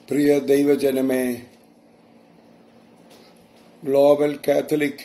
പ്രിയ ദൈവജനമേ global Catholic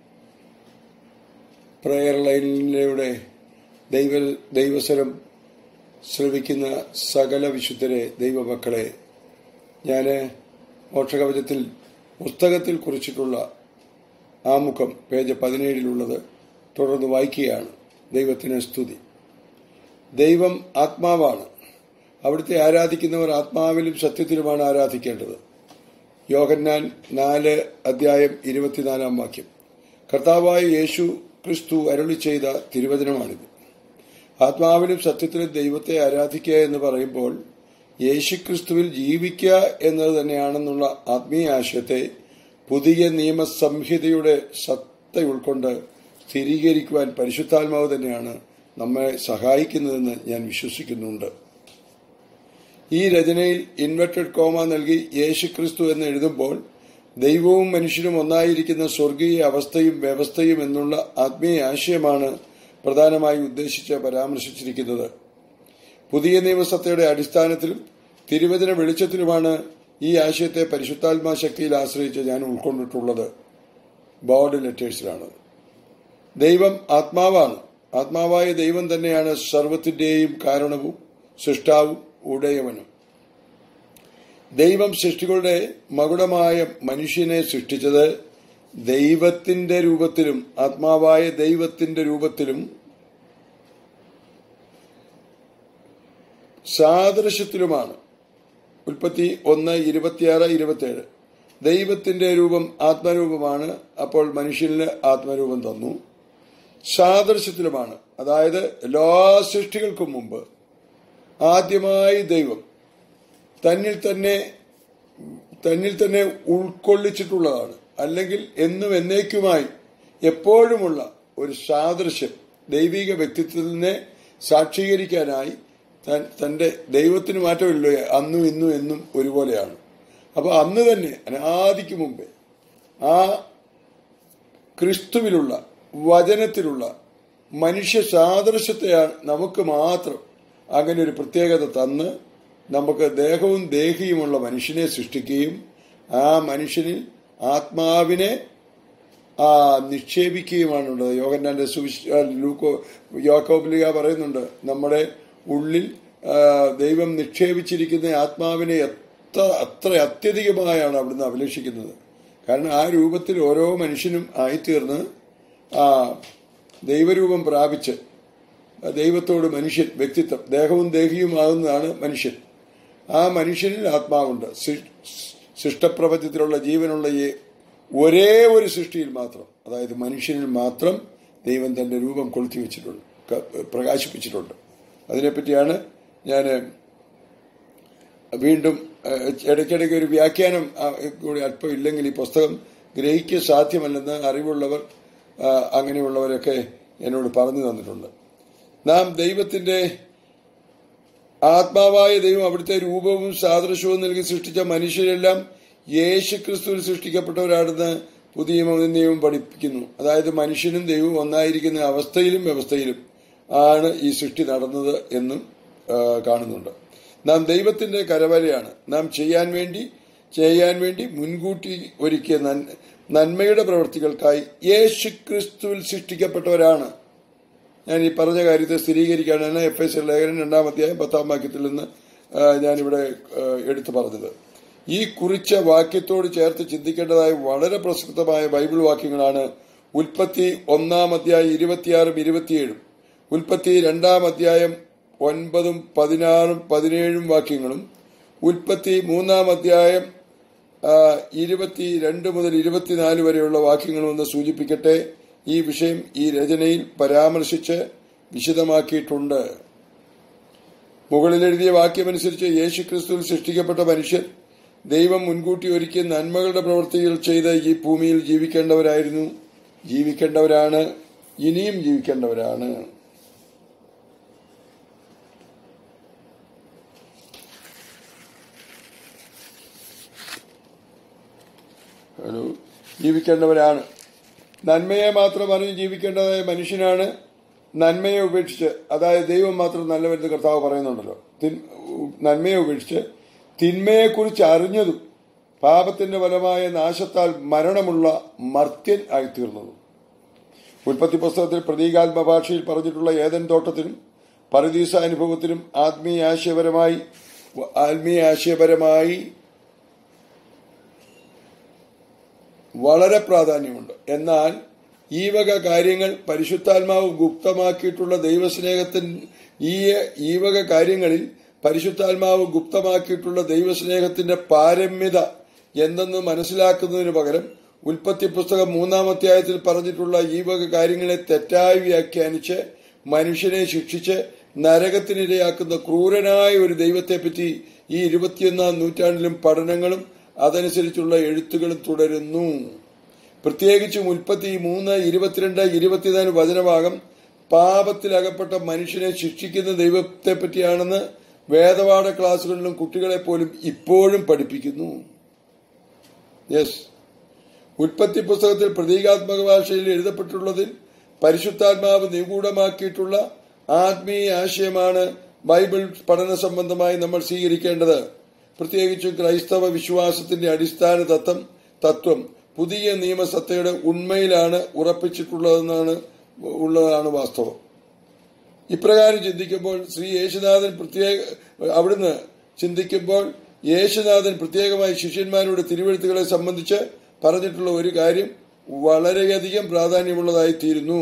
prayer ലൈനിലൂടെ ദൈവ ദൈവസ്വരം ശ്രവിക്കുന്ന സകല വിശുദ്ധരെ ദൈവമക്കളെ ഞാൻ മോക്ഷകവചത്തിൽ പുസ്തകത്തിൽ കുറിച്ചിട്ടുള്ള ആമുഖം പേജ് പതിനേഴിലുള്ളത് തുടർന്ന് വായിക്കുകയാണ് ദൈവത്തിന് സ്തുതി ദൈവം ആത്മാവാണ് അവിടുത്തെ ആരാധിക്കുന്നവർ ആത്മാവിലും സത്യത്തിലുമാണ് ആരാധിക്കേണ്ടത് യോഹന്നാൻ നാല് അധ്യായം ഇരുപത്തിനാലാം വാക്യം കർത്താവായ യേശു ക്രിസ്തു അരുളി ചെയ്ത തിരുവചനമാണിത് ആത്മാവിലും സത്യത്തിലും ദൈവത്തെ ആരാധിക്കുക എന്ന് പറയുമ്പോൾ യേശുക്രിസ്തുവിൽ ജീവിക്കുക എന്നത് തന്നെയാണെന്നുള്ള ആത്മീയ ആശയത്തെ പുതിയ നിയമസംഹിതയുടെ സത്ത ഉൾക്കൊണ്ട് സ്ഥിരീകരിക്കുവാൻ പരിശുദ്ധാത്മാവ് തന്നെയാണ് നമ്മെ സഹായിക്കുന്നതെന്ന് ഞാൻ വിശ്വസിക്കുന്നുണ്ട് ഈ രചനയിൽ ഇൻവെർട്ടഡ് കോമ നൽകി യേശുക്രിസ്തു എന്ന് എഴുതുമ്പോൾ ദൈവവും മനുഷ്യനും ഒന്നായിരിക്കുന്ന സ്വർഗീയ അവസ്ഥയും വ്യവസ്ഥയും എന്നുള്ള ആത്മീയ ആശയമാണ് പ്രധാനമായി ഉദ്ദേശിച്ച് പരാമർശിച്ചിരിക്കുന്നത് പുതിയ നിയമസത്തയുടെ അടിസ്ഥാനത്തിലും തിരുവചന വെളിച്ചത്തിലുമാണ് ഈ ആശയത്തെ പരിശുദ്ധാത്മാ ശക്തിയിൽ ആശ്രയിച്ച് ഞാൻ ഉൾക്കൊണ്ടിട്ടുള്ളത് ബോർഡ് ലെറ്റേഴ്സിലാണ് ദൈവം ആത്മാവാണ് ആത്മാവായ ദൈവം തന്നെയാണ് സർവത്തിന്റെയും കാരണവും സൃഷ്ടാവും ഉടയവനും ദൈവം സൃഷ്ടികളുടെ മകുടമായ മനുഷ്യനെ സൃഷ്ടിച്ചത് ദൈവത്തിന്റെ രൂപത്തിലും ആത്മാവായ ദൈവത്തിന്റെ രൂപത്തിലും സാദൃശ്യത്തിലുമാണ് ഉൽപ്പത്തി ഒന്ന് ഇരുപത്തിയാറ് ഇരുപത്തിയേഴ് ദൈവത്തിന്റെ രൂപം ആത്മരൂപമാണ് അപ്പോൾ മനുഷ്യന് ആത്മരൂപം തന്നു സാദൃശ്യത്തിലുമാണ് അതായത് എല്ലാ സൃഷ്ടികൾക്കും മുമ്പ് ആദ്യമായി ദൈവം തന്നിൽ തന്നെ തന്നിൽ തന്നെ ഉൾക്കൊള്ളിച്ചിട്ടുള്ളതാണ് അല്ലെങ്കിൽ എന്നും എന്നേക്കുമായി എപ്പോഴുമുള്ള ഒരു സാദൃശ്യം ദൈവിക വ്യക്തിത്വത്തിനെ സാക്ഷീകരിക്കാനായി തന്റെ ദൈവത്തിന് മാറ്റമില്ല അന്നും ഇന്നും എന്നും ഒരുപോലെയാണ് അപ്പൊ അന്ന് തന്നെ അനാദിക്ക് മുമ്പേ ആ ക്രിസ്തുവിലുള്ള വചനത്തിലുള്ള മനുഷ്യ സാദൃശ്യത്തെയാണ് നമുക്ക് മാത്രം അങ്ങനെ ഒരു പ്രത്യേകത തന്ന് നമുക്ക് ദേഹവും ദേഹിയുമുള്ള മനുഷ്യനെ സൃഷ്ടിക്കുകയും ആ മനുഷ്യനിൽ ആത്മാവിനെ ആ നിക്ഷേപിക്കുകയുമാണുള്ളത് യോഗന്നാന്റെ ലൂക്കോ യോക്കോബിലിയ പറയുന്നുണ്ട് നമ്മുടെ ഉള്ളിൽ ദൈവം നിക്ഷേപിച്ചിരിക്കുന്ന ആത്മാവിനെ എത്ര അത്ര അത്യധികമായാണ് അവിടുന്ന് അഭിലഷിക്കുന്നത് കാരണം ആ രൂപത്തിൽ ഓരോ മനുഷ്യനും ആയിത്തീർന്ന് ആ ദൈവരൂപം പ്രാപിച്ച് ദൈവത്തോട് മനുഷ്യൻ വ്യക്തിത്വം ദേഹവും ദേഹിയുമാകുന്നതാണ് മനുഷ്യൻ ആ മനുഷ്യനിൽ ആത്മാവുണ്ട് സൃഷ്ടപ്രപഞ്ചത്തിലുള്ള ജീവനുള്ള ഈ ഒരേ ഒരു സൃഷ്ടിയിൽ മാത്രം അതായത് മനുഷ്യനിൽ മാത്രം ദൈവം തന്റെ രൂപം കൊളുത്തി വെച്ചിട്ടുണ്ട് പ്രകാശിപ്പിച്ചിട്ടുണ്ട് അതിനെപ്പറ്റിയാണ് ഞാൻ വീണ്ടും ഇടയ്ക്കിടയ്ക്ക് ഒരു വ്യാഖ്യാനം കൂടി അല്പം ഇല്ലെങ്കിൽ ഈ പുസ്തകം ഗ്രഹിക്കുക സാധ്യമല്ലെന്ന് അറിവുള്ളവർ അങ്ങനെയുള്ളവരൊക്കെ എന്നോട് പറഞ്ഞു തന്നിട്ടുണ്ട് നാം ദൈവത്തിന്റെ ആത്മാവായ ദൈവം അവിടുത്തെ രൂപവും സാദൃശ്യവും നൽകി സൃഷ്ടിച്ച മനുഷ്യരെല്ലാം യേശു ക്രിസ്തുവിൽ സൃഷ്ടിക്കപ്പെട്ടവരാണെന്ന് പുതിയ നിയമം പഠിപ്പിക്കുന്നു അതായത് മനുഷ്യനും ദൈവവും ഒന്നായിരിക്കുന്ന അവസ്ഥയിലും വ്യവസ്ഥയിലും ആണ് ഈ സൃഷ്ടി നടന്നത് എന്നും കാണുന്നുണ്ട് നാം ദൈവത്തിന്റെ കരവലയാണ് നാം ചെയ്യാൻ വേണ്ടി ചെയ്യാൻ വേണ്ടി മുൻകൂട്ടി ഒരുക്കിയ നന്മയുടെ പ്രവൃത്തികൾക്കായി യേശു ക്രിസ്തുവിൽ സൃഷ്ടിക്കപ്പെട്ടവരാണ് ഞാൻ ഈ പറഞ്ഞ കാര്യത്തെ സ്ഥിരീകരിക്കാനാണ് എഫ് എസ് ലേഖനം രണ്ടാം അധ്യായം പത്താം വാക്യത്തിൽ നിന്ന് ഞാനിവിടെ എടുത്തു പറഞ്ഞത് ഈ കുറിച്ച വാക്യത്തോട് ചേർത്ത് ചിന്തിക്കേണ്ടതായ വളരെ പ്രസക്തമായ ബൈബിൾ വാക്യങ്ങളാണ് ഉൽപ്പത്തി ഒന്നാം അധ്യായം ഇരുപത്തിയാറും ഇരുപത്തിയേഴും ഉൽപ്പത്തി രണ്ടാം അധ്യായം ഒൻപതും പതിനാറും പതിനേഴും വാക്യങ്ങളും ഉൽപ്പത്തി മൂന്നാം അധ്യായം ഇരുപത്തി രണ്ട് മുതൽ ഇരുപത്തിനാല് വരെയുള്ള വാക്യങ്ങളും ഒന്ന് സൂചിപ്പിക്കട്ടെ ഈ വിഷയം ഈ രചനയിൽ പരാമർശിച്ച് വിശദമാക്കിയിട്ടുണ്ട് മുകളിൽ എഴുതിയ വാക്യമനുസരിച്ച് യേശു ക്രിസ്തുവിൽ സൃഷ്ടിക്കപ്പെട്ട മനുഷ്യർ ദൈവം മുൻകൂട്ടി ഒരുക്കിയ നന്മകളുടെ പ്രവൃത്തികൾ ചെയ്ത് ഈ ഭൂമിയിൽ ജീവിക്കേണ്ടവരായിരുന്നു ജീവിക്കേണ്ടവരാണ് ഇനിയും ജീവിക്കേണ്ടവരാണ് ജീവിക്കേണ്ടവരാണ് നന്മയെ മാത്രം അറിഞ്ഞ് ജീവിക്കേണ്ടതായ മനുഷ്യനാണ് നന്മയെ ഉപേക്ഷിച്ച് അതായത് ദൈവം മാത്രം നല്ലവരുന്ന കർത്താവ് പറയുന്നുണ്ടല്ലോ നന്മയെ ഉപേക്ഷിച്ച് തിന്മയെക്കുറിച്ച് അറിഞ്ഞതും പാപത്തിന്റെ ഫലമായ നാശത്താൽ മരണമുള്ള മർത്യൻ ആയിത്തീർന്നതും ഉൽപ്പത്തി പുസ്തകത്തിൽ പ്രതീകാത്മ ഭാഷയിൽ പറഞ്ഞിട്ടുള്ള ഏതൻ തോട്ടത്തിനും പരദീസ അനുഭവത്തിനും ആത്മീയ ആശയപരമായി ആത്മീയ ആശയപരമായി വളരെ പ്രാധാന്യമുണ്ട് എന്നാൽ ഈ വക കാര്യങ്ങൾ പരിശുദ്ധാത്മാവ് ഗുപ്തമാക്കിയിട്ടുള്ള ദൈവസ്നേഹത്തിന് ഈ ഈ വക കാര്യങ്ങളിൽ പരിശുദ്ധാത്മാവ് ഗുപ്തമാക്കിയിട്ടുള്ള ദൈവസ്നേഹത്തിന്റെ പാരമ്യത എന്തെന്ന് മനസ്സിലാക്കുന്നതിന് പകരം ഉൽപ്പത്തി പുസ്തകം മൂന്നാം അധ്യായത്തിൽ പറഞ്ഞിട്ടുള്ള ഈ വക കാര്യങ്ങളെ തെറ്റായി വ്യാഖ്യാനിച്ച് മനുഷ്യനെ ശിക്ഷിച്ച് നരകത്തിനിരയാക്കുന്ന ക്രൂരനായ ഒരു ദൈവത്തെപ്പറ്റി ഈ ഇരുപത്തിയൊന്നാം നൂറ്റാണ്ടിലും പഠനങ്ങളും അതനുസരിച്ചുള്ള എഴുത്തുകളും തുടരുന്നു പ്രത്യേകിച്ചും ഉൽപ്പത്തി മൂന്ന് ഇരുപത്തിരണ്ട് ഇരുപത്തിനാല് വചനഭാഗം പാപത്തിലകപ്പെട്ട മനുഷ്യനെ ശിക്ഷിക്കുന്ന ദൈവത്തെ പറ്റിയാണെന്ന് വേദപാഠ ക്ലാസുകളിലും കുട്ടികളെ പോലും ഇപ്പോഴും പഠിപ്പിക്കുന്നു യെസ് ഉൽപ്പത്തി പുസ്തകത്തിൽ പ്രതീകാത്മക ഭാഷയിൽ എഴുതപ്പെട്ടുള്ളതിൽ പരിശുദ്ധാത്മാവ് നിഗൂഢമാക്കിയിട്ടുള്ള ആത്മീയ ആശയമാണ് ബൈബിൾ പഠന സംബന്ധമായി നമ്മൾ സ്വീകരിക്കേണ്ടത് പ്രത്യേകിച്ചും ക്രൈസ്തവ വിശ്വാസത്തിന്റെ അടിസ്ഥാന തത്വം തത്വം പുതിയ നിയമസത്തയുടെ ഉണ്മയിലാണ് ഉറപ്പിച്ചിട്ടുള്ളതെന്നാണ് ഉള്ളതാണ് വാസ്തവം ഇപ്രകാരം ചിന്തിക്കുമ്പോൾ ശ്രീ യേശുനാഥൻ പ്രത്യേക അവിടുന്ന് ചിന്തിക്കുമ്പോൾ യേശുനാഥൻ പ്രത്യേകമായി ശിഷ്യന്മാരുടെ തിരുവഴുത്തുകളെ സംബന്ധിച്ച് പറഞ്ഞിട്ടുള്ള ഒരു കാര്യം വളരെയധികം പ്രാധാന്യമുള്ളതായി തീരുന്നു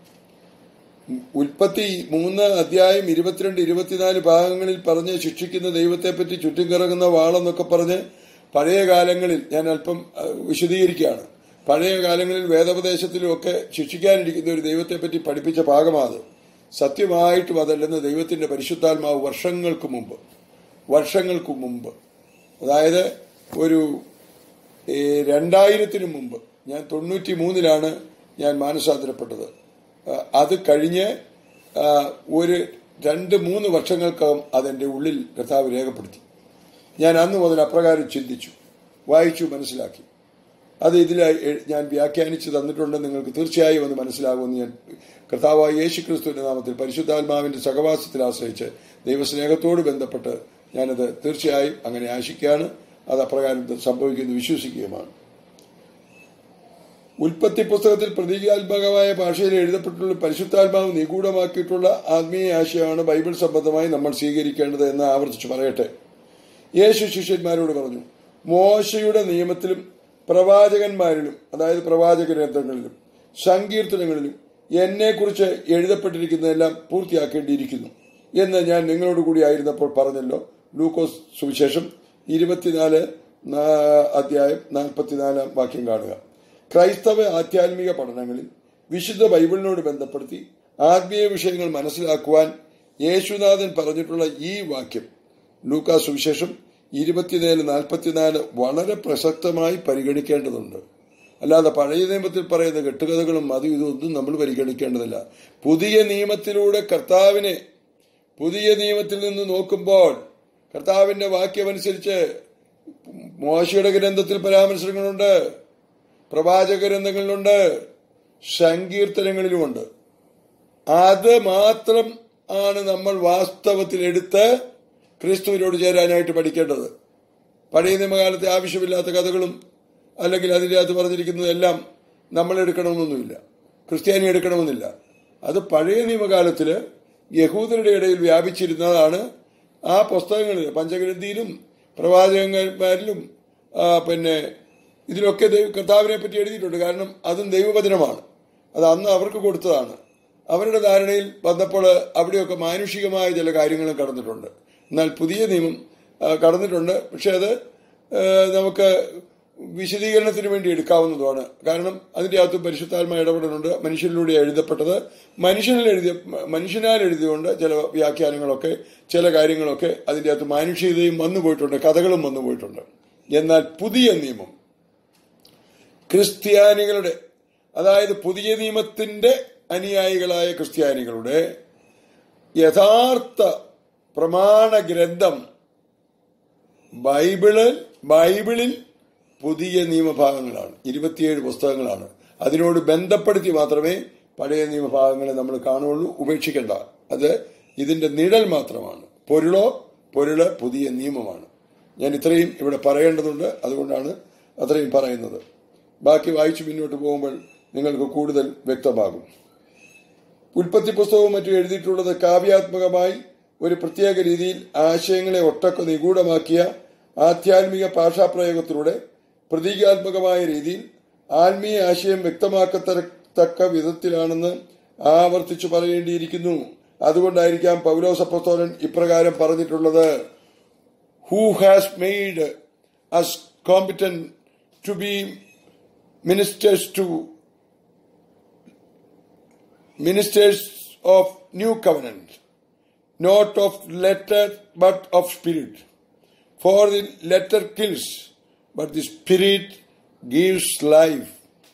ഉൽപ്പത്തി മൂന്ന് അധ്യായം ഇരുപത്തിരണ്ട് ഇരുപത്തിനാല് ഭാഗങ്ങളിൽ പറഞ്ഞ് ശിക്ഷിക്കുന്ന ദൈവത്തെപ്പറ്റി ചുറ്റും കറങ്ങുന്ന വാളെന്നൊക്കെ പറഞ്ഞ് പഴയ കാലങ്ങളിൽ ഞാൻ അല്പം വിശദീകരിക്കുകയാണ് പഴയ കാലങ്ങളിൽ വേദോപദേശത്തിലും ഒക്കെ ശിക്ഷിക്കാനിരിക്കുന്ന ഒരു ദൈവത്തെപ്പറ്റി പഠിപ്പിച്ച ഭാഗമാണ് സത്യമായിട്ടും അതല്ലെന്ന് ദൈവത്തിന്റെ പരിശുദ്ധാത്മാവ് വർഷങ്ങൾക്ക് മുമ്പ് വർഷങ്ങൾക്ക് മുമ്പ് അതായത് ഒരു രണ്ടായിരത്തിനു മുമ്പ് ഞാൻ തൊണ്ണൂറ്റി മൂന്നിലാണ് ഞാൻ മാനസാന്തരപ്പെട്ടത് അത് കഴിഞ്ഞ് ഒരു രണ്ട് മൂന്ന് വർഷങ്ങൾക്കകം അതെന്റെ ഉള്ളിൽ കർത്താവ് രേഖപ്പെടുത്തി ഞാൻ അന്ന് മുതൽ അപ്രകാരം ചിന്തിച്ചു വായിച്ചു മനസ്സിലാക്കി അത് ഇതിൽ ഞാൻ വ്യാഖ്യാനിച്ച് തന്നിട്ടുണ്ടെന്ന് നിങ്ങൾക്ക് തീർച്ചയായും ഒന്ന് മനസ്സിലാകുമെന്ന് ഞാൻ കർത്താവായ യേശു ക്രിസ്തുവിന്റെ നാമത്തിൽ പരിശുദ്ധാത്മാവിന്റെ സഹവാസത്തിൽ ആശ്രയിച്ച് ദൈവസ്നേഹത്തോട് ബന്ധപ്പെട്ട് ഞാനത് തീർച്ചയായും അങ്ങനെ ആശിക്കുകയാണ് അത് അപ്രകാരം സംഭവിക്കുന്നു വിശ്വസിക്കുകയുമാണ് ഉൽപ്പത്തി പുസ്തകത്തിൽ പ്രതീകാത്മകമായ ഭാഷയിൽ എഴുതപ്പെട്ടുള്ള പരിശുദ്ധാത്മാവ് നിഗൂഢമാക്കിയിട്ടുള്ള ആത്മീയ ആശയമാണ് ബൈബിൾ സംബന്ധമായി നമ്മൾ സ്വീകരിക്കേണ്ടത് എന്ന് ആവർത്തിച്ച് പറയട്ടെ യേശു ശിഷ്യന്മാരോട് പറഞ്ഞു മോശയുടെ നിയമത്തിലും പ്രവാചകന്മാരിലും അതായത് പ്രവാചക ഗ്രന്ഥങ്ങളിലും സങ്കീർത്തനങ്ങളിലും എന്നെക്കുറിച്ച് എഴുതപ്പെട്ടിരിക്കുന്നതെല്ലാം പൂർത്തിയാക്കേണ്ടിയിരിക്കുന്നു എന്ന് ഞാൻ നിങ്ങളോട് കൂടി ആയിരുന്നപ്പോൾ പറഞ്ഞല്ലോ ലൂക്കോസ് സുവിശേഷം ഇരുപത്തിനാല് അധ്യായം നാൽപ്പത്തിനാലാം വാക്യം കാണുക ക്രൈസ്തവ ആധ്യാത്മിക പഠനങ്ങളിൽ വിശുദ്ധ ബൈബിളിനോട് ബന്ധപ്പെടുത്തി ആത്മീയ വിഷയങ്ങൾ മനസ്സിലാക്കുവാൻ യേശുനാഥൻ പറഞ്ഞിട്ടുള്ള ഈ വാക്യം ലൂക്കാ സുവിശേഷം ഇരുപത്തിനാല് നാൽപ്പത്തിനാല് വളരെ പ്രസക്തമായി പരിഗണിക്കേണ്ടതുണ്ട് അല്ലാതെ പഴയ നിയമത്തിൽ പറയുന്ന കെട്ടുകഥകളും അതും ഇതൊന്നും നമ്മൾ പരിഗണിക്കേണ്ടതില്ല പുതിയ നിയമത്തിലൂടെ കർത്താവിനെ പുതിയ നിയമത്തിൽ നിന്ന് നോക്കുമ്പോൾ കർത്താവിന്റെ വാക്യമനുസരിച്ച് മോശയുടെ ഗ്രന്ഥത്തിൽ പരാമർശങ്ങളുണ്ട് പ്രവാചക ഗ്രന്ഥങ്ങളിലുണ്ട് സങ്കീർത്തനങ്ങളിലുമുണ്ട് അത് മാത്രം ആണ് നമ്മൾ വാസ്തവത്തിൽ എടുത്ത് ക്രിസ്തുവിനോട് ചേരാനായിട്ട് പഠിക്കേണ്ടത് പഴയ നിയമകാലത്തെ ആവശ്യമില്ലാത്ത കഥകളും അല്ലെങ്കിൽ അതിൻ്റെ അകത്ത് പറഞ്ഞിരിക്കുന്നതെല്ലാം നമ്മൾ എടുക്കണമെന്നൊന്നുമില്ല ക്രിസ്ത്യാനി എടുക്കണമെന്നില്ല അത് പഴയ നിയമകാലത്തിൽ യഹൂദരുടെ ഇടയിൽ വ്യാപിച്ചിരുന്നതാണ് ആ പുസ്തകങ്ങളിൽ പഞ്ചഗ്രന്ഥിയിലും പ്രവാചകന്മാരിലും പിന്നെ ഇതിലൊക്കെ കർത്താവിനെ പറ്റി എഴുതിയിട്ടുണ്ട് കാരണം അതും ദൈവവചനമാണ് അത് അന്ന് അവർക്ക് കൊടുത്തതാണ് അവരുടെ ധാരണയിൽ വന്നപ്പോൾ അവിടെയൊക്കെ മാനുഷികമായ ചില കാര്യങ്ങളും കടന്നിട്ടുണ്ട് എന്നാൽ പുതിയ നിയമം കടന്നിട്ടുണ്ട് പക്ഷെ അത് നമുക്ക് വിശദീകരണത്തിന് വേണ്ടി എടുക്കാവുന്നതുമാണ് കാരണം അതിൻ്റെ അകത്തും പരിശുദ്ധാത്മ ഇടപെടലുണ്ട് മനുഷ്യനിലൂടെ എഴുതപ്പെട്ടത് മനുഷ്യനിൽ എഴുതിയ മനുഷ്യനാൽ എഴുതിയുകൊണ്ട് ചില വ്യാഖ്യാനങ്ങളൊക്കെ ചില കാര്യങ്ങളൊക്കെ അതിൻ്റെ അകത്ത് മാനുഷികതയും വന്നു പോയിട്ടുണ്ട് കഥകളും വന്നു പോയിട്ടുണ്ട് എന്നാൽ പുതിയ നിയമം ക്രിസ്ത്യാനികളുടെ അതായത് പുതിയ നിയമത്തിന്റെ അനുയായികളായ ക്രിസ്ത്യാനികളുടെ യഥാർത്ഥ പ്രമാണ ഗ്രന്ഥം ബൈബിള് ബൈബിളിൽ പുതിയ നിയമഭാഗങ്ങളാണ് ഇരുപത്തിയേഴ് പുസ്തകങ്ങളാണ് അതിനോട് ബന്ധപ്പെടുത്തി മാത്രമേ പഴയ നിയമഭാഗങ്ങളെ നമ്മൾ കാണുള്ളൂ ഉപേക്ഷിക്കേണ്ട അത് ഇതിന്റെ നിഴൽ മാത്രമാണ് പൊരുളോ പൊരുള് പുതിയ നിയമമാണ് ഞാൻ ഇത്രയും ഇവിടെ പറയേണ്ടതുണ്ട് അതുകൊണ്ടാണ് അത്രയും പറയുന്നത് ബാക്കി വായിച്ചു മുന്നോട്ട് പോകുമ്പോൾ നിങ്ങൾക്ക് കൂടുതൽ വ്യക്തമാകും ഉൽപ്പത്തി പുസ്തകവും മറ്റും എഴുതിയിട്ടുള്ളത് കാവ്യാത്മകമായി ഒരു പ്രത്യേക രീതിയിൽ ആശയങ്ങളെ ഒട്ടൊക്കെ നിഗൂഢമാക്കിയ ആധ്യാത്മിക ഭാഷാപ്രയോഗത്തിലൂടെ പ്രതീകാത്മകമായ രീതിയിൽ ആത്മീയ ആശയം വ്യക്തമാക്കത്തക്ക വിധത്തിലാണെന്ന് ആവർത്തിച്ചു പറയേണ്ടിയിരിക്കുന്നു അതുകൊണ്ടായിരിക്കാം പൗലോസപ്പസ്തോലൻ ഇപ്രകാരം പറഞ്ഞിട്ടുള്ളത് who has made us competent to be ministers to ministers of new covenant, not of letter but of spirit. For the letter kills, but the spirit gives life.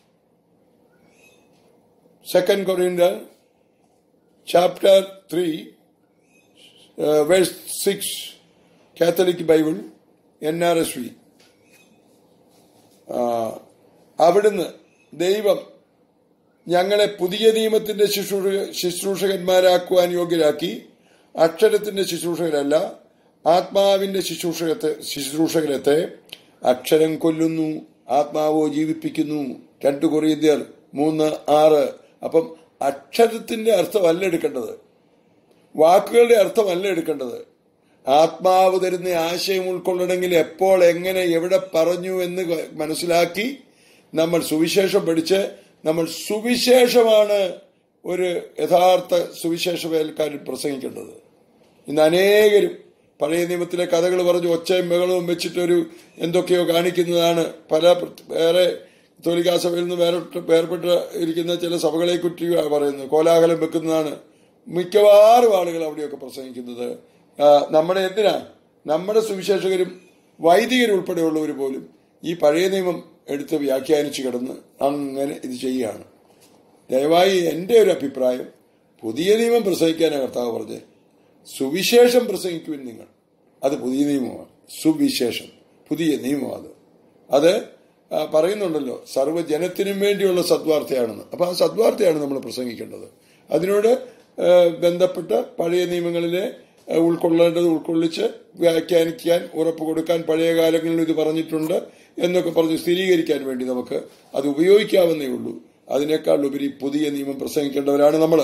Second Corinthians chapter 3 uh, verse 6 Catholic Bible NRSV ആ, അവിടുന്ന് ദൈവം ഞങ്ങളെ പുതിയ നിയമത്തിന്റെ ശുശ്രൂഷ ശുശ്രൂഷകന്മാരാക്കുവാൻ യോഗ്യരാക്കി അക്ഷരത്തിന്റെ ശുശ്രൂഷകരല്ല ആത്മാവിന്റെ ശുശ്രൂഷകത്തെ ശുശ്രൂഷകരത്തെ അക്ഷരം കൊല്ലുന്നു ആത്മാവോ ജീവിപ്പിക്കുന്നു രണ്ടു കൊറിയന്ത്യർ മൂന്ന് ആറ് അപ്പം അക്ഷരത്തിന്റെ അർത്ഥമല്ല എടുക്കേണ്ടത് വാക്കുകളുടെ അർത്ഥമല്ല എടുക്കേണ്ടത് ആത്മാവ് തരുന്ന ആശയം ഉൾക്കൊള്ളണമെങ്കിൽ എപ്പോൾ എങ്ങനെ എവിടെ പറഞ്ഞു എന്ന് മനസ്സിലാക്കി നമ്മൾ സുവിശേഷം പഠിച്ച് നമ്മൾ സുവിശേഷമാണ് ഒരു യഥാർത്ഥ സുവിശേഷ വേൽക്കാരിൽ പ്രസംഗിക്കേണ്ടത് ഇന്ന് അനേകരും പഴയ നിയമത്തിലെ കഥകൾ പറഞ്ഞ് ഒച്ചയും ബഹളവും വെച്ചിട്ടൊരു എന്തൊക്കെയോ കാണിക്കുന്നതാണ് പല പ്ര- വേറെ തോലിക്കാ സഭയിൽ നിന്ന് വേറെ വേർപെട്ട് ഇരിക്കുന്ന ചില സഭകളെ കുറ്റി പറയുന്നത് കോലാഹലം വെക്കുന്നതാണ് മിക്കവാറും ആളുകൾ അവിടെയൊക്കെ പ്രസംഗിക്കുന്നത് ആ, നമ്മുടെ എന്തിനാ നമ്മുടെ സുവിശേഷകരും വൈദികരും ഉൾപ്പെടെയുള്ളവർ പോലും ഈ പഴയ നിയമം എടുത്ത് വ്യാഖ്യാനിച്ച് കിടന്ന് അങ്ങനെ ഇത് ചെയ്യുകയാണ് ദയവായി എൻ്റെ ഒരു അഭിപ്രായം പുതിയ നിയമം പ്രസംഗിക്കാനാണ് കർത്താവ് പറഞ്ഞത് സുവിശേഷം പ്രസംഗിക്കുവിൻ നിങ്ങൾ അത് പുതിയ നിയമമാണ് സുവിശേഷം പുതിയ നിയമമാണ് അത് ആ, പറയുന്നുണ്ടല്ലോ സർവ്വജനത്തിനും വേണ്ടിയുള്ള സദ്വാർത്തയാണെന്ന് അപ്പൊ ആ സദ്വാർത്തയാണ് നമ്മൾ പ്രസംഗിക്കേണ്ടത് അതിനോട് ആ, ബന്ധപ്പെട്ട പഴയ നിയമങ്ങളിലെ ആ, ഉൾക്കൊള്ളേണ്ടത് ഉൾക്കൊള്ളിച്ച് വ്യാഖ്യാനിക്കാൻ ഉറപ്പ് കൊടുക്കാൻ പഴയ കാലങ്ങളിൽ ഇത് പറഞ്ഞിട്ടുണ്ട് എന്നൊക്കെ പറഞ്ഞ് സ്ഥിരീകരിക്കാൻ വേണ്ടി നമുക്ക് അത് ഉപയോഗിക്കാവുന്നേ ഉള്ളൂ അതിനേക്കാൾ ഉപരി പുതിയ നിയമം പ്രസംഗിക്കേണ്ടവരാണ് നമ്മൾ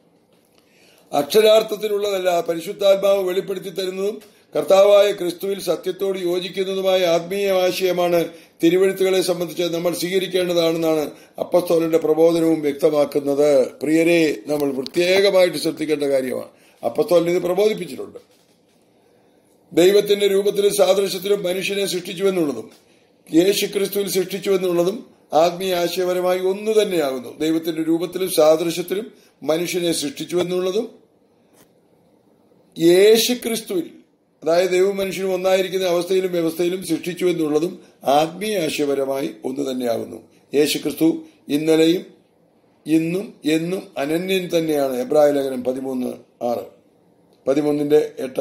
അക്ഷരാർത്ഥത്തിലുള്ളതല്ല പരിശുദ്ധാത്മാവ് വെളിപ്പെടുത്തി തരുന്നതും കർത്താവായ ക്രിസ്തുവിൽ സത്യത്തോട് യോജിക്കുന്നതുമായ ആത്മീയ ആശയമാണ് തിരുവഴുത്തുകളെ സംബന്ധിച്ച് നമ്മൾ സ്വീകരിക്കേണ്ടതാണെന്നാണ് അപ്പസ്തോലന്റെ പ്രബോധനവും വ്യക്തമാക്കുന്നത് പ്രിയരെ നമ്മൾ പ്രത്യേകമായിട്ട് ശ്രദ്ധിക്കേണ്ട കാര്യമാണ് അപ്പസ്തോലൻ ഇത് പ്രബോധിപ്പിച്ചിട്ടുണ്ട് ദൈവത്തിന്റെ രൂപത്തിലും സാദൃശ്യത്തിലും മനുഷ്യനെ സൃഷ്ടിച്ചുവെന്നുള്ളതും യേശു ക്രിസ്തുവിൽ സൃഷ്ടിച്ചുവെന്നുള്ളതും ആത്മീയ ആശയപരമായി ഒന്നു തന്നെയാകുന്നു ദൈവത്തിന്റെ രൂപത്തിലും സാദൃശ്യത്തിലും മനുഷ്യനെ സൃഷ്ടിച്ചുവെന്നുള്ളതും യേശു ക്രിസ്തുവിൽ അതായത് ദൈവവും മനുഷ്യനും ഒന്നായിരിക്കുന്ന അവസ്ഥയിലും വ്യവസ്ഥയിലും സൃഷ്ടിച്ചു എന്നുള്ളതും ആത്മീയ ആശയപരമായി ഒന്നു തന്നെയാകുന്നു യേശു ക്രിസ്തു ഇന്നലെയും ഇന്നും എന്നും അനന്യൻ തന്നെയാണ് എബ്രായ ലേഖനം പതിമൂന്ന് ആറ് പതിമൂന്നിന്റെ എട്ട്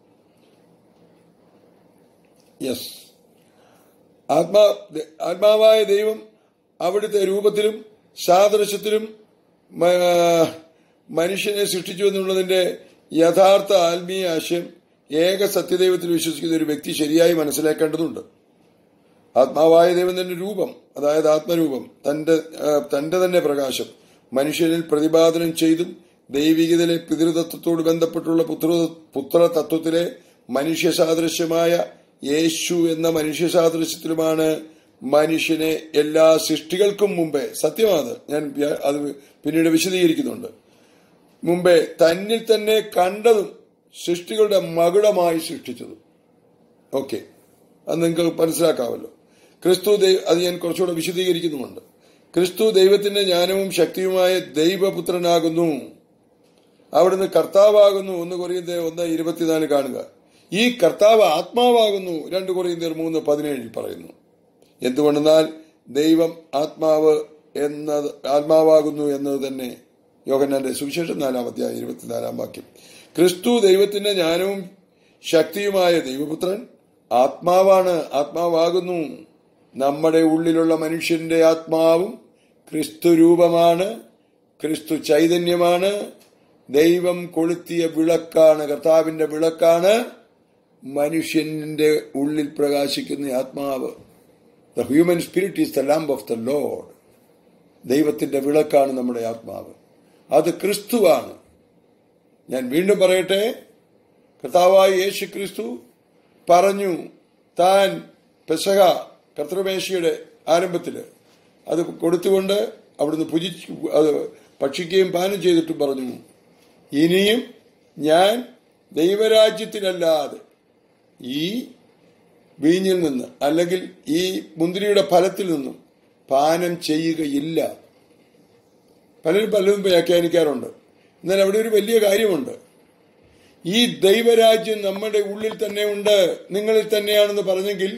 യെസ് ആത്മാ ആത്മാവായ ദൈവം അവിടുത്തെ രൂപത്തിലും സാദൃശ്യത്തിലും മ- മനുഷ്യനെ സൃഷ്ടിച്ചു എന്നുള്ളതിന്റെ യഥാർത്ഥ ആത്മീയ ആശയം ഏക സത്യദൈവത്തിൽ വിശ്വസിക്കുന്ന ഒരു വ്യക്തി ശരിയായി മനസ്സിലാക്കേണ്ടതുണ്ട് ആത്മാവായ ദൈവം തന്നെ രൂപം അതായത് ആത്മരൂപം തന്റെ ആ, തന്റെ തന്നെ പ്രകാശം മനുഷ്യനിൽ പ്രതിപാദനം ചെയ്തും ദൈവികതയിലെ പിതൃതത്വത്തോട് ബന്ധപ്പെട്ടുള്ള പുത്ര പുത്രതത്വത്തിലെ മനുഷ്യ സാദൃശ്യമായ യേശു എന്ന മനുഷ്യ സാദൃശ്യത്തിലുമാണ് മനുഷ്യനെ എല്ലാ സൃഷ്ടികൾക്കും മുമ്പേ സത്യമാണ് ഞാൻ വ്യ- അത് പിന്നീട് വിശദീകരിക്കുന്നുണ്ട് മുമ്പേ തന്നിൽ തന്നെ കണ്ടതും സൃഷ്ടികളുടെ മകുടമായി സൃഷ്ടിച്ചതും ഓക്കെ അത് നിങ്ങൾക്ക് മനസ്സിലാക്കാമല്ലോ ക്രിസ്തു ദൈ- അത് ഞാൻ കുറച്ചുകൂടെ വിശദീകരിക്കുന്നുമുണ്ട് ക്രിസ്തു ദൈവത്തിന്റെ ജ്ഞാനവും ശക്തിയുമായ ദൈവപുത്രനാകുന്നു അവിടുന്ന് കർത്താവാകുന്നു ഒന്ന് കൊറിയന്തെ ഒന്ന് ഇരുപത്തിനാല് കാണുക ഈ കർത്താവ് ആത്മാവാകുന്നു രണ്ട് കൊറിയന്തിയർ മൂന്ന് പതിനേഴിൽ പറയുന്നു എന്തുകൊണ്ടെന്നാൽ ദൈവം ആത്മാവ് എന്നത് ആത്മാവാകുന്നു എന്നത് തന്നെ യോഹന്നാന്റെ സുവിശേഷം നാലാം അധ്യായം ഇരുപത്തിനാലാം വാക്യം ക്രിസ്തു ദൈവത്തിന്റെ ജ്ഞാനവും ശക്തിയുമായ ദൈവപുത്രൻ ആത്മാവാണ് ആത്മാവാകുന്നു നമ്മുടെ ഉള്ളിലുള്ള മനുഷ്യന്റെ ആത്മാവും ക്രിസ്തു രൂപമാണ് ക്രിസ്തു ചൈതന്യമാണ് ദൈവം കൊളുത്തിയ വിളക്കാണ് കർത്താവിന്റെ വിളക്കാണ് മനുഷ്യന്റെ ഉള്ളിൽ പ്രകാശിക്കുന്ന ആത്മാവ് the human spirit is the lamp of the Lord ദൈവത്തിന്റെ വിളക്കാണ് നമ്മുടെ ആത്മാവ് അത് ക്രിസ്തുവാണ് ഞാൻ വീണ്ടും പറയട്ടെ കർത്താവായ യേശു ക്രിസ്തു പറഞ്ഞു താൻ പെസഹ കർത്തൃമേശയുടെ ആരംഭത്തിൽ അത് കൊടുത്തുകൊണ്ട് അവിടുന്ന് ഭുജിച്ചു അത് ഭക്ഷിക്കുകയും പാനം ചെയ്തിട്ടും പറഞ്ഞു ഇനിയും ഞാൻ ദൈവരാജ്യത്തിലല്ലാതെ ഈ വീഞ്ഞിൽ നിന്ന് അല്ലെങ്കിൽ ഈ മുന്തിരിയുടെ ഫലത്തിൽ നിന്നും പാനം ചെയ്യുകയില്ല പലരും പലരും വ്യാഖ്യാനിക്കാറുണ്ട് എന്നാൽ അവിടെ ഒരു വലിയ കാര്യമുണ്ട് ഈ ദൈവരാജ്യം നമ്മുടെ ഉള്ളിൽ തന്നെ ഉണ്ട് നിങ്ങളിൽ തന്നെയാണെന്ന് പറഞ്ഞെങ്കിൽ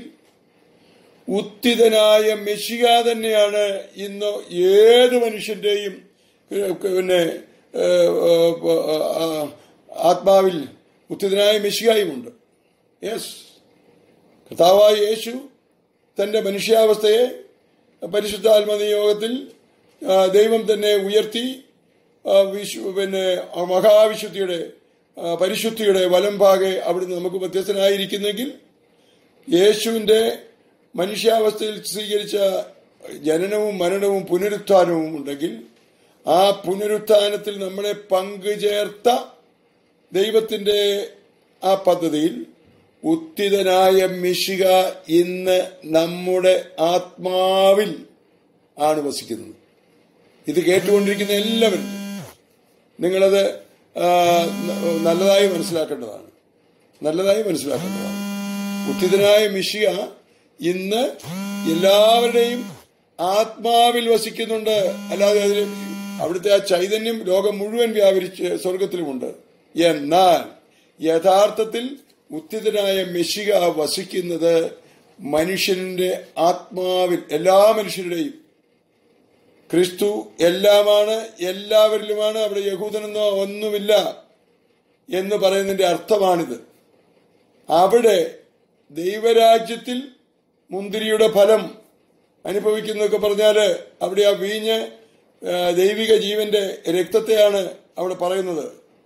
ഉത്തിതനായ മെഷിക തന്നെയാണ് ഇന്ന് ഏത് മനുഷ്യന്റെയും ഏഹ്, പിന്നെ ഏഹ്, ഏഹ്, ആ, ആത്മാവിൽ ഉത്തിതനായ മെഷികായുമുണ്ട് യെസ് കർത്താവായ യേശു തന്റെ മനുഷ്യാവസ്ഥയെ പരിശുദ്ധാത്മനിയോഗത്തിൽ ആ, ദൈവം തന്നെ ഉയർത്തി ആ, വിശു- പിന്നെ ആ മഹാവിശുദ്ധിയുടെ ആ, പരിശുദ്ധിയുടെ വലം ഭാഗെ അവിടുന്ന് നമുക്ക് വ്യത്യസ്തനായിരിക്കുന്നെങ്കിൽ യേശുവിന്റെ മനുഷ്യാവസ്ഥയിൽ സ്വീകരിച്ച ജനനവും മരണവും പുനരുത്ഥാനവും ഉണ്ടെങ്കിൽ ആ പുനരുത്ഥാനത്തിൽ നമ്മളെ പങ്കുചേർത്ത ദൈവത്തിന്റെ ആ പദ്ധതിയിൽ ഉത്തിതനായ മിശിക ഇന്ന് നമ്മുടെ ആത്മാവിൽ ആണ് വസിക്കുന്നത് ഇത് കേട്ടുകൊണ്ടിരിക്കുന്ന എല്ലാവരും നിങ്ങളത് ആ, ന- നല്ലതായി മനസ്സിലാക്കേണ്ടതാണ് നല്ലതായി മനസ്സിലാക്കേണ്ടതാണ് ഉത്തിതനായ മിശിക ഇന്ന് എല്ലാവരുടെയും ആത്മാവിൽ വസിക്കുന്നുണ്ട് അല്ലാതെ അതിന് അവിടുത്തെ ആ ചൈതന്യം ലോകം മുഴുവൻ വ്യാപരിച്ച് സ്വർഗത്തിലുമുണ്ട് എന്നാൽ യഥാർത്ഥത്തിൽ ഉത്തിതനായ മെഷിക വസിക്കുന്നത് മനുഷ്യന്റെ ആത്മാവിൽ എല്ലാ മനുഷ്യരുടെയും ക്രിസ്തു എല്ലാമാണ് എല്ലാവരിലുമാണ് അവിടെ യഹൂദനെന്നോ ഒന്നുമില്ല എന്ന് പറയുന്നതിന്റെ അർത്ഥമാണിത് അവിടെ ദൈവരാജ്യത്തിൽ മുന്തിരിയുടെ ഫലം അനുഭവിക്കുന്നതൊക്കെ പറഞ്ഞാല് അവിടെ ആ വീഞ്ഞ് ആ, ദൈവിക ജീവന്റെ രക്തത്തെയാണ് അവിടെ പറയുന്നത്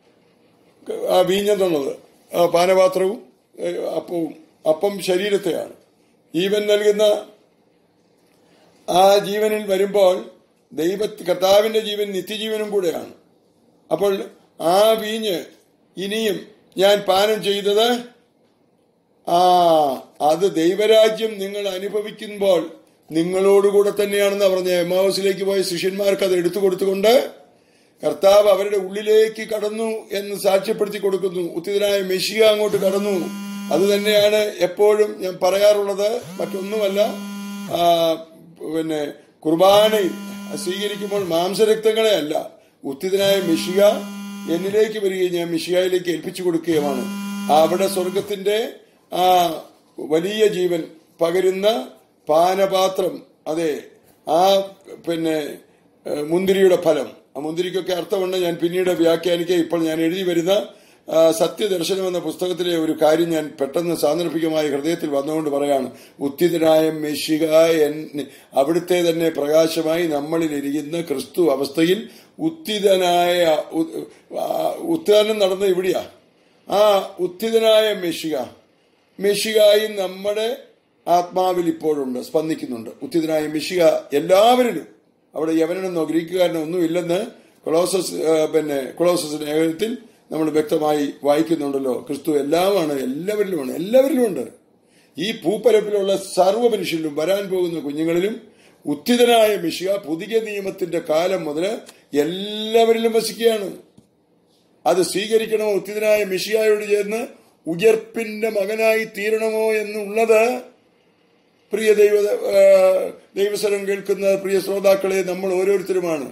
ആ വീഞ്ഞെന്നുള്ളത് ആ പാനപാത്രവും ഏ, അപ്പവും അപ്പം ശരീരത്തെയാണ് ജീവൻ നൽകുന്ന ആ ജീവനിൽ വരുമ്പോൾ ദൈവ കർത്താവിന്റെ ജീവൻ നിത്യജീവനും കൂടെയാണ് അപ്പോൾ ആ വീഞ്ഞ് ഇനിയും ഞാൻ പാനം ചെയ്തത് ആ അത് ദൈവരാജ്യം നിങ്ങൾ അനുഭവിക്കുമ്പോൾ നിങ്ങളോടുകൂടെ തന്നെയാണെന്ന് പറഞ്ഞ എമാവസിലേക്ക് പോയ ശിഷ്യന്മാർക്ക് അത് എടുത്തു കൊടുത്തുകൊണ്ട് കർത്താവ് അവരുടെ ഉള്ളിലേക്ക് കടന്നു എന്ന് സാക്ഷ്യപ്പെടുത്തി കൊടുക്കുന്നു ഉത്തിതനായ മെഷിക അങ്ങോട്ട് കടന്നു അത് തന്നെയാണ് എപ്പോഴും ഞാൻ പറയാറുള്ളത് മറ്റൊന്നുമല്ല ആ, പിന്നെ കുർബാനയിൽ സ്വീകരിക്കുമ്പോൾ മാംസരക്തങ്ങളെ അല്ല ഉത്തിതനായ മെഷിക എന്നിലേക്ക് വരികയും ഞാൻ മിഷിയായിലേക്ക് ഏൽപ്പിച്ചു കൊടുക്കുകയുമാണ് അവിടെ സ്വർഗത്തിന്റെ ആ വലിയ ജീവൻ പകരുന്ന പാനപാത്രം അതെ ആ പിന്നെ ഏഹ്, മുന്തിരിയുടെ ഫലം ആ മുന്തിരിക്കൊക്കെ അർത്ഥമുണ്ട് ഞാൻ പിന്നീട് വ്യാഖ്യാനിക്കുക ഇപ്പോൾ ഞാൻ എഴുതി വരുന്ന ആ, സത്യദർശനം എന്ന പുസ്തകത്തിലെ ഒരു കാര്യം ഞാൻ പെട്ടെന്ന് സാന്ദർഭികമായി ഹൃദയത്തിൽ വന്നുകൊണ്ട് പറയാണ് ഉത്തിതനായ മെഷിക എൻ- അവിടുത്തെ തന്നെ പ്രകാശമായി നമ്മളിൽ ഇരിക്കുന്ന ക്രിസ്തു അവസ്ഥയിൽ ഉത്തിതനായ ഉ- ആ, ഉത്ഥാനം നടന്ന ഇവിടെയാ ആ ഉത്തിതനായ മെഷിക മെഷികായി നമ്മുടെ ആത്മാവിൽ ഇപ്പോഴുണ്ട് സ്പന്ദിക്കുന്നുണ്ട് ഉത്തിതനായ മെഷിക എല്ലാവരിലും അവിടെ യവനെന്നോ ഗ്രീക്കുകാരനോ ഒന്നും ഇല്ലെന്ന് കൊളോസസ് ആ, പിന്നെ കൊളോസസ് ലേഖനത്തിൽ നമ്മൾ വ്യക്തമായി വായിക്കുന്നുണ്ടല്ലോ ക്രിസ്തു എല്ലാമാണ് എല്ലാവരിലുമാണ് എല്ലാവരിലുമുണ്ട് ഈ പൂപ്പരപ്പിലുള്ള സർവ്വ മനുഷ്യരിലും വരാൻ പോകുന്ന കുഞ്ഞുങ്ങളിലും ഉത്തിതനായ മിശിക പുതിയ നിയമത്തിന്റെ കാലം മുതൽ എല്ലാവരിലും വസിക്കുകയാണ് അത് സ്വീകരിക്കണമോ ഉത്തിതനായ മിഷിയായോട് ചേർന്ന് ഉയർപ്പിന്റെ മകനായി തീരണമോ എന്നുള്ളത് പ്രിയ ദൈവ ആ, ദൈവസ്വരം കേൾക്കുന്ന പ്രിയ ശ്രോതാക്കളെ നമ്മൾ ഓരോരുത്തരുമാണ്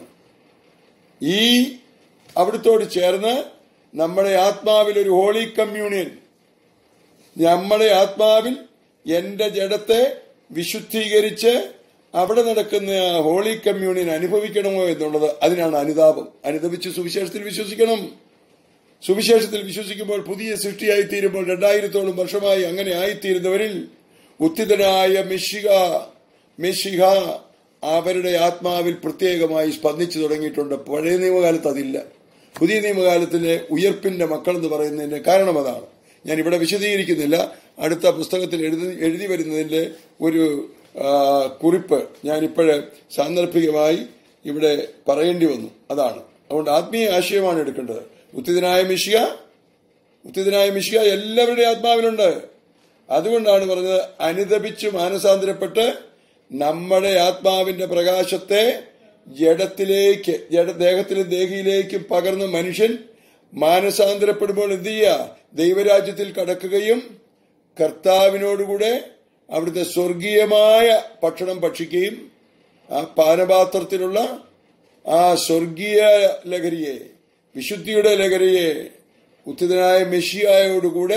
ഈ അവിടുത്തോട് ചേർന്ന് നമ്മുടെ ആത്മാവിൽ ഒരു ഹോളി കമ്മ്യൂണിയൻ നമ്മുടെ ആത്മാവിൽ എന്റെ ജഡത്തെ വിശുദ്ധീകരിച്ച് അവിടെ നടക്കുന്ന ആ ഹോളി കമ്മ്യൂണിയൻ അനുഭവിക്കണമോ എന്നുള്ളത് അതിനാണ് അനുതാപം അനുദപിച്ച് സുവിശേഷത്തിൽ വിശ്വസിക്കണം സുവിശേഷത്തിൽ വിശ്വസിക്കുമ്പോൾ പുതിയ സൃഷ്ടിയായി തീരുമ്പോൾ രണ്ടായിരത്തോളം വർഷമായി അങ്ങനെ ആയിത്തീരുന്നവരിൽ ഉത്തിതനായ മെഷിക മെഷിക അവരുടെ ആത്മാവിൽ പ്രത്യേകമായി സ്പന്ദിച്ചു തുടങ്ങിയിട്ടുണ്ട് പഴയ നിയമകാലത്ത് അതില്ല പുതിയ നിയമകാലത്തിലെ ഉയർപ്പിന്റെ മക്കൾ എന്ന് പറയുന്നതിന്റെ കാരണം അതാണ് ഞാൻ ഇവിടെ വിശദീകരിക്കുന്നില്ല അടുത്ത പുസ്തകത്തിൽ എഴുതി എഴുതി വരുന്നതിന്റെ ഒരു ആ, കുറിപ്പ് ഞാനിപ്പോഴ് സാന്ദർഭികമായി ഇവിടെ പറയേണ്ടി വന്നു അതാണ് അതുകൊണ്ട് ആത്മീയ ആശയമാണ് എടുക്കേണ്ടത് ഉത്തിതനായ മിഷിക ഉത്തിതനായ മിഷിക എല്ലാവരുടെയും ആത്മാവിലുണ്ട് അതുകൊണ്ടാണ് പറഞ്ഞത് അനുദപിച്ച് മാനസാന്തരപ്പെട്ട് നമ്മുടെ ആത്മാവിന്റെ പ്രകാശത്തെ ജഡത്തിലേക്ക് ജഡ ദേഹത്തിലും ദേഹിയിലേക്കും പകർന്ന മനുഷ്യൻ മാനസാന്തരപ്പെടുമ്പോൾ എന്ത് ചെയ്യുക ദൈവരാജ്യത്തിൽ കടക്കുകയും കർത്താവിനോടുകൂടെ അവിടുത്തെ സ്വർഗീയമായ ഭക്ഷണം ഭക്ഷിക്കുകയും ആ പാനപാത്രത്തിലുള്ള ആ സ്വർഗീയ ലഹരിയെ വിശുദ്ധിയുടെ ലഹരിയെ ഉത്തിതനായ മെഷിയായോടുകൂടെ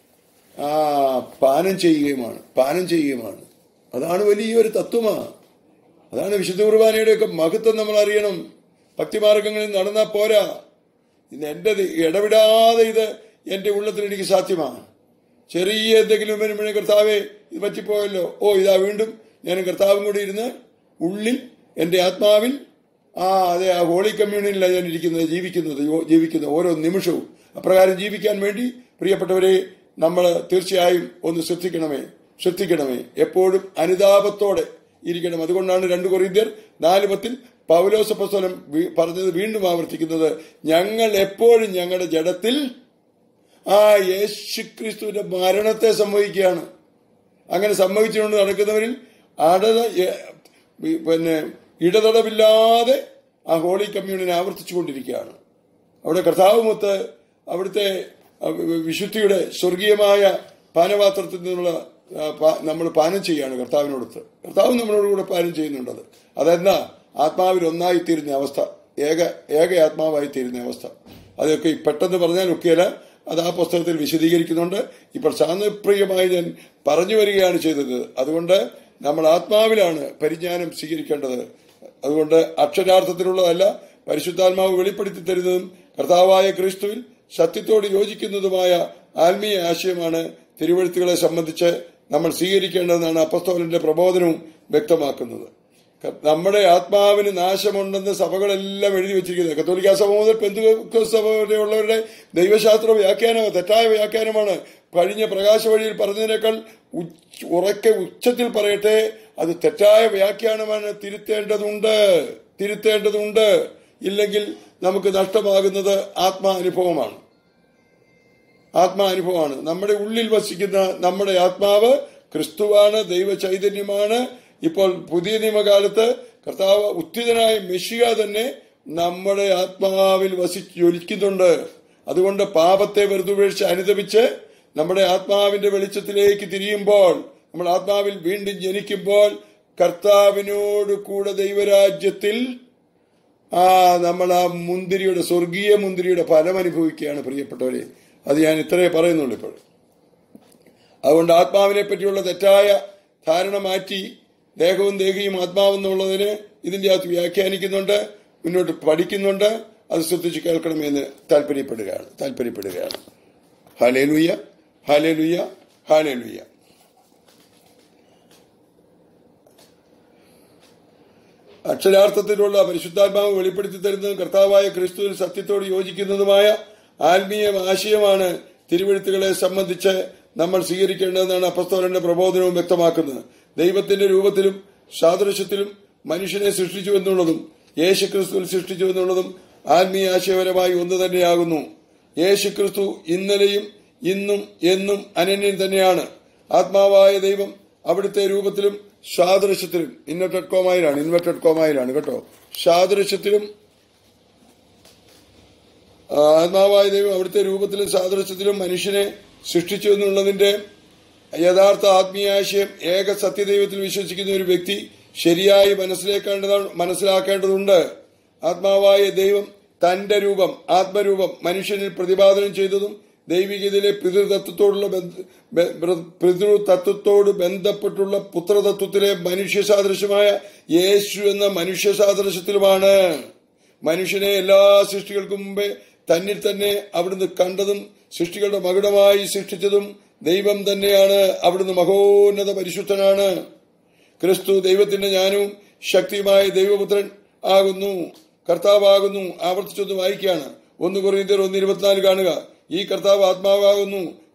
ആ പാനം ചെയ്യുകയുമാണ് പാനം ചെയ്യുകയുമാണ് അതാണ് വലിയൊരു തത്വമാ അതാണ് വിശുദ്ധ കുർബാനയുടെയൊക്കെ മഹത്വം നമ്മൾ അറിയണം ഭക്തിമാർഗങ്ങളിൽ നടന്നാൽ പോരാ ഇത് എന്റെ ഇടവിടാതെ ഇത് എന്റെ ഉള്ളത്തിൽ എനിക്ക് സാധ്യമാണ് ചെറിയ എന്തെങ്കിലും വരുമ്പോഴേ കർത്താവെ ഇത് പറ്റിപ്പോയല്ലോ ഓ ഇതാ വീണ്ടും ഞാൻ കർത്താവും കൂടി ഇരുന്ന് ഉള്ളിൽ എന്റെ ആത്മാവിൽ ആ അതെ ആ ഹോളി കമ്മ്യൂണിയനിലാണ് ഞാൻ ഇരിക്കുന്നത് ജീവിക്കുന്നത് യോ- ജീവിക്കുന്നത് ഓരോ നിമിഷവും അപ്രകാരം ജീവിക്കാൻ വേണ്ടി പ്രിയപ്പെട്ടവരെ നമ്മൾ തീർച്ചയായും ഒന്ന് ശ്രദ്ധിക്കണമേ ശ്രദ്ധിക്കണമേ എപ്പോഴും അനുതാപത്തോടെ ഇരിക്കണം അതുകൊണ്ടാണ് രണ്ട് കൊറിന്ത്യർ നാല് പത്തിൽ പൗലോസപ്പസ്വലം പറഞ്ഞത് വീണ്ടും ആവർത്തിക്കുന്നത് ഞങ്ങൾ എപ്പോഴും ഞങ്ങളുടെ ജഡത്തിൽ ആ യേശുക്രിസ്തുവിന്റെ മരണത്തെ സംഭവിക്കുകയാണ് അങ്ങനെ സംഭവിച്ചുകൊണ്ട് നടക്കുന്നവരിൽ അടത എ- പിന്നെ ഇടതടവില്ലാതെ ആ ഹോളി കമ്മ്യൂണിനെ ആവർത്തിച്ചുകൊണ്ടിരിക്കുകയാണ് അവിടെ കർത്താവുമൊത്ത് അവിടുത്തെ ആ, വിശുദ്ധിയുടെ സ്വർഗീയമായ പാനപാത്രത്തിൽ നിന്നുള്ള ആ, പാ- നമ്മൾ പാനം ചെയ്യാണ് കർത്താവിനോടൊത്ത് കർത്താവ് നമ്മളോട് കൂടെ പാനം ചെയ്യുന്നുണ്ടത് അതെന്നാ ആത്മാവിൽ ഒന്നായി തീരുന്ന അവസ്ഥ ഏക ഏക ആത്മാവായി തീരുന്ന അവസ്ഥ അതൊക്കെ ഈ പെട്ടെന്ന് പറഞ്ഞാൽ ഒക്കെയല്ല അത് ആ പുസ്തകത്തിൽ വിശദീകരിക്കുന്നുണ്ട് ഇപ്പോൾ ശാന്തപ്രിയമായി ഞാൻ പറഞ്ഞു വരികയാണ് ചെയ്തത് അതുകൊണ്ട് നമ്മൾ ആത്മാവിലാണ് പരിജ്ഞാനം സ്വീകരിക്കേണ്ടത് അതുകൊണ്ട് അക്ഷരാർത്ഥത്തിലുള്ളതല്ല പരിശുദ്ധാത്മാവ് വെളിപ്പെടുത്തി തരുന്നതും കർത്താവായ ക്രിസ്തുവിൽ സത്യത്തോട് യോജിക്കുന്നതുമായ ആത്മീയ ആശയമാണ് തിരുവഴുത്തുകളെ സംബന്ധിച്ച് നമ്മൾ സ്വീകരിക്കേണ്ടതെന്നാണ് അപ്പസ്തോലന്റെ പ്രബോധനവും വ്യക്തമാക്കുന്നത് ക- നമ്മുടെ ആത്മാവിന് നാശമുണ്ടെന്ന് സഭകളെല്ലാം എഴുതി വെച്ചിരിക്കുന്നത് കത്തോലിക്ക സഭ മുതൽ പെന്തുക സഭ വരെയുള്ളവരുടെ ദൈവശാസ്ത്ര വ്യാഖ്യാനം തെറ്റായ വ്യാഖ്യാനമാണ് കഴിഞ്ഞ പ്രകാശ വഴിയിൽ പറഞ്ഞതിനേക്കാൾ ഉച്ച- ഉറക്കെ ഉച്ചത്തിൽ പറയട്ടെ അത് തെറ്റായ വ്യാഖ്യാനമാണ് തിരുത്തേണ്ടതുണ്ട് തിരുത്തേണ്ടതുണ്ട് ഇല്ലെങ്കിൽ നമുക്ക് നഷ്ടമാകുന്നത് ആത്മാനുഭവമാണ് ആത്മാനുഭവമാണ് നമ്മുടെ ഉള്ളിൽ വസിക്കുന്ന നമ്മുടെ ആത്മാവ് ക്രിസ്തുവാണ് ദൈവ ചൈതന്യമാണ് ഇപ്പോൾ പുതിയ നിയമകാലത്ത് കർത്താവ് ഉത്തിതനായ മെഷിക തന്നെ നമ്മുടെ ആത്മാവിൽ വസിച്ച് ജ്വലിക്കുന്നുണ്ട് അതുകൊണ്ട് പാപത്തെ വെറുതുപേക്ഷിച്ച് അനുദപിച്ച് നമ്മുടെ ആത്മാവിന്റെ വെളിച്ചത്തിലേക്ക് തിരിയുമ്പോൾ നമ്മൾ ആത്മാവിൽ വീണ്ടും ജനിക്കുമ്പോൾ കർത്താവിനോട് കൂടെ ദൈവരാജ്യത്തിൽ ആ നമ്മൾ ആ മുന്തിരിയുടെ സ്വർഗീയ മുന്തിരിയുടെ ഫലം അനുഭവിക്കുകയാണ് പ്രിയപ്പെട്ടവരെ അത് ഞാൻ ഇത്രയേ പറയുന്നുള്ളൂ ഇപ്പോൾ അതുകൊണ്ട് ആത്മാവിനെ പറ്റിയുള്ള തെറ്റായ ധാരണ മാറ്റി ദേഹവും ദേഹിയും ആത്മാവും എന്നുള്ളതിന് ഇതിന്റെ അകത്ത് വ്യാഖ്യാനിക്കുന്നുണ്ട് മുന്നോട്ട് പഠിക്കുന്നുണ്ട് അത് ശ്രദ്ധിച്ച് കേൾക്കണമെന്ന് താല്പര്യപ്പെടുകയാണ് താല്പര്യപ്പെടുകയാണ് ഹാലേലുയ്യ ഹാലേലുയ്യ ഹാലേലുയ്യ അക്ഷരാർത്ഥത്തിലുള്ള പരിശുദ്ധാത്മാവ് വെളിപ്പെടുത്തി തരുന്നതും കർത്താവായ ക്രിസ്തുവിൽ സത്യത്തോട് യോജിക്കുന്നതുമായ ആത്മീയ ആശയമാണ് തിരുവഴുത്തുകളെ സംബന്ധിച്ച് നമ്മൾ സ്വീകരിക്കേണ്ടതെന്നാണ് അപ്പസ്തോലന്റെ പ്രബോധനവും വ്യക്തമാക്കുന്നത് ദൈവത്തിന്റെ രൂപത്തിലും സാദൃശ്യത്തിലും മനുഷ്യനെ സൃഷ്ടിച്ചു എന്നുള്ളതും യേശുക്രിസ്തുവിൽ സൃഷ്ടിച്ചു എന്നുള്ളതും ആത്മീയ ആശയപരമായി ഒന്ന് തന്നെയാകുന്നു യേശുക്രിസ്തു ഇന്നലെയും ഇന്നും എന്നും അനന്യൻ തന്നെയാണ് ആത്മാവായ ദൈവം അവിടുത്തെ രൂപത്തിലും സാദൃശ്യത്തിലും ഇൻവെർട്ടഡ് കോമായിലാണ് ഇൻവെർട്ടഡ് കോമായിലാണ് കേട്ടോ സാദൃശ്യത്തിലും ആ, ആത്മാവായ ദൈവം അവിടുത്തെ രൂപത്തിലും സാദൃശ്യത്തിലും മനുഷ്യനെ സൃഷ്ടിച്ചു എന്നുള്ളതിന്റെ യഥാർത്ഥ ആത്മീയാശയം ഏക സത്യദൈവത്തിൽ വിശ്വസിക്കുന്ന ഒരു വ്യക്തി ശരിയായി മനസ്സിലാക്കേണ്ടതാണ് മനസ്സിലാക്കേണ്ടതുണ്ട് ആത്മാവായ ദൈവം തന്റെ രൂപം ആത്മരൂപം മനുഷ്യനിൽ പ്രതിപാദനം ചെയ്തതും ദൈവികതയിലെ പിതൃതത്വത്തോടുള്ള ബന്ധ- ബ- ബ- പിതൃതത്വത്തോട് ബന്ധപ്പെട്ടുള്ള പുത്രതത്വത്തിലെ മനുഷ്യ സാദൃശ്യമായ യേശു എന്ന മനുഷ്യ സാദൃശ്യത്തിലുമാണ് മനുഷ്യനെ എല്ലാ സൃഷ്ടികൾക്കും മുമ്പേ തന്നിൽ തന്നെ അവിടുന്ന് കണ്ടതും സൃഷ്ടികളുടെ മകുടമായി സൃഷ്ടിച്ചതും ദൈവം തന്നെയാണ് അവിടുന്ന് മഹോന്നത പരിശുദ്ധനാണ് ക്രിസ്തു ദൈവത്തിന്റെ ജ്ഞാനവും ശക്തിയുമായ ദൈവപുത്രൻ ആകുന്നു കർത്താവാകുന്നു ആവർത്തിച്ചൊന്ന് വായിക്കുകയാണ് ഒന്ന് കുറയുന്നതിൽ ഒന്ന് ഇരുപത്തിനാല് കാണുക ഈ കർത്താവ് ആത്മാവാകുന്നു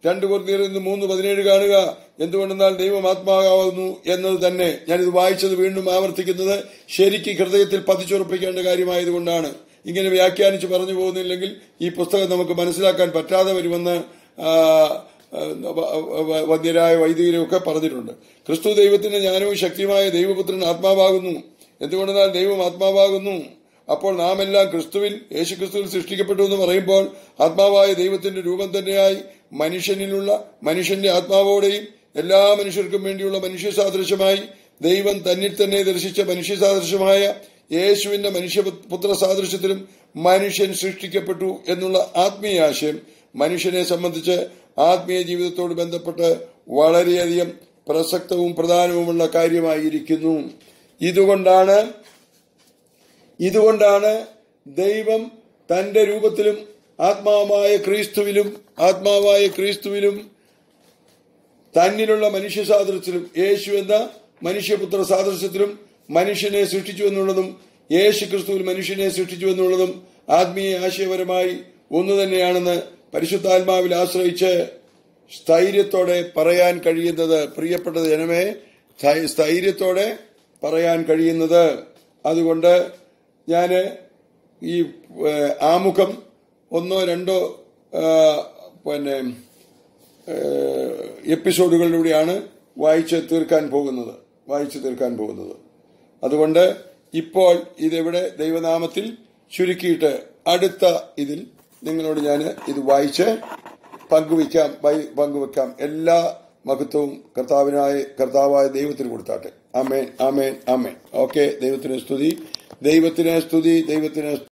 രണ്ട് കൊറിയർ ഇന്ന് മൂന്ന് പതിനേഴ് കാണുക എന്തുകൊണ്ടെന്നാൽ ദൈവം ആത്മാവാകുന്നു എന്നത് തന്നെ ഞാനിത് വായിച്ചത് വീണ്ടും ആവർത്തിക്കുന്നത് ശരിക്ക് ഹൃദയത്തിൽ പതിച്ചുറപ്പിക്കേണ്ട കാര്യമായതുകൊണ്ടാണ് ഇങ്ങനെ വ്യാഖ്യാനിച്ച് പറഞ്ഞു പോകുന്നില്ലെങ്കിൽ ഈ പുസ്തകം നമുക്ക് മനസ്സിലാക്കാൻ പറ്റാതെ വരുമെന്ന് ആ, ആ, വ- വന്യരായ വൈദികരൊക്കെ പറഞ്ഞിട്ടുണ്ട് ക്രിസ്തു ദൈവത്തിന്റെ ജ്ഞാനവും ശക്തിയുമായ ദൈവപുത്രൻ ആത്മാവാകുന്നു എന്തുകൊണ്ടെന്നാൽ ദൈവം ആത്മാവാകുന്നു അപ്പോൾ നാം എല്ലാം ക്രിസ്തുവിൽ യേശു ക്രിസ്തുവിൽ സൃഷ്ടിക്കപ്പെട്ടു എന്ന് പറയുമ്പോൾ ആത്മാവായ ദൈവത്തിന്റെ രൂപം തന്നെയായി മനുഷ്യനിലുള്ള മനുഷ്യന്റെ ആത്മാവോടെയും എല്ലാ മനുഷ്യർക്കും വേണ്ടിയുള്ള മനുഷ്യ സാദൃശ്യമായി ദൈവം തന്നിൽ തന്നെ ദർശിച്ച മനുഷ്യ സാദൃശ്യമായ യേശുവിന്റെ മനുഷ്യപുത്ര സാദൃശ്യത്തിലും മനുഷ്യൻ സൃഷ്ടിക്കപ്പെട്ടു എന്നുള്ള ആത്മീയ ആശയം മനുഷ്യനെ സംബന്ധിച്ച് ആത്മീയ ജീവിതത്തോട് ബന്ധപ്പെട്ട് വളരെയധികം പ്രസക്തവും പ്രധാനവുമുള്ള കാര്യമായിരിക്കുന്നു ഇതുകൊണ്ടാണ് ഇതുകൊണ്ടാണ് ദൈവം തന്റെ രൂപത്തിലും ആത്മാവായ ക്രിസ്തുവിലും ആത്മാവായ ക്രിസ്തുവിലും തന്നിലുള്ള മനുഷ്യ സാദൃശ്യത്തിലും യേശു എന്ന മനുഷ്യപുത്ര സാദൃശ്യത്തിലും മനുഷ്യനെ സൃഷ്ടിച്ചു എന്നുള്ളതും യേശു ക്രിസ്തുവിൽ മനുഷ്യനെ സൃഷ്ടിച്ചു എന്നുള്ളതും ആത്മീയ ആശയപരമായി ഒന്നു തന്നെയാണെന്ന് പരിശുദ്ധാത്മാവിൽ ആശ്രയിച്ച് സ്ഥൈര്യത്തോടെ പറയാൻ കഴിയുന്നത് പ്രിയപ്പെട്ട ജനമേ സ്ഥൈ- സ്ഥൈര്യത്തോടെ പറയാൻ കഴിയുന്നത് അതുകൊണ്ട് ഞാൻ ഈ ഏഹ്, ആമുഖം ഒന്നോ രണ്ടോ ആ, പിന്നെ ഏഹ്, എപ്പിസോഡുകളിലൂടെയാണ് വായിച്ച് തീർക്കാൻ പോകുന്നത് വായിച്ചു തീർക്കാൻ പോകുന്നത് അതുകൊണ്ട് ഇപ്പോൾ ഇതെവിടെ ദൈവനാമത്തിൽ ചുരുക്കിയിട്ട് അടുത്ത ഇതിൽ നിങ്ങളോട് ഞാൻ ഇത് വായിച്ച് പങ്കുവയ്ക്കാം വൈ- പങ്കുവെക്കാം എല്ലാ മഹത്വവും കർത്താവിനായ കർത്താവായ ദൈവത്തിന് കൊടുത്താട്ടെ അമേൻ അമേൻ അമേൻ ഓക്കെ ദൈവത്തിന് സ്തുതി ദൈവത്തിന് സ്തുതി ദൈവത്തിന്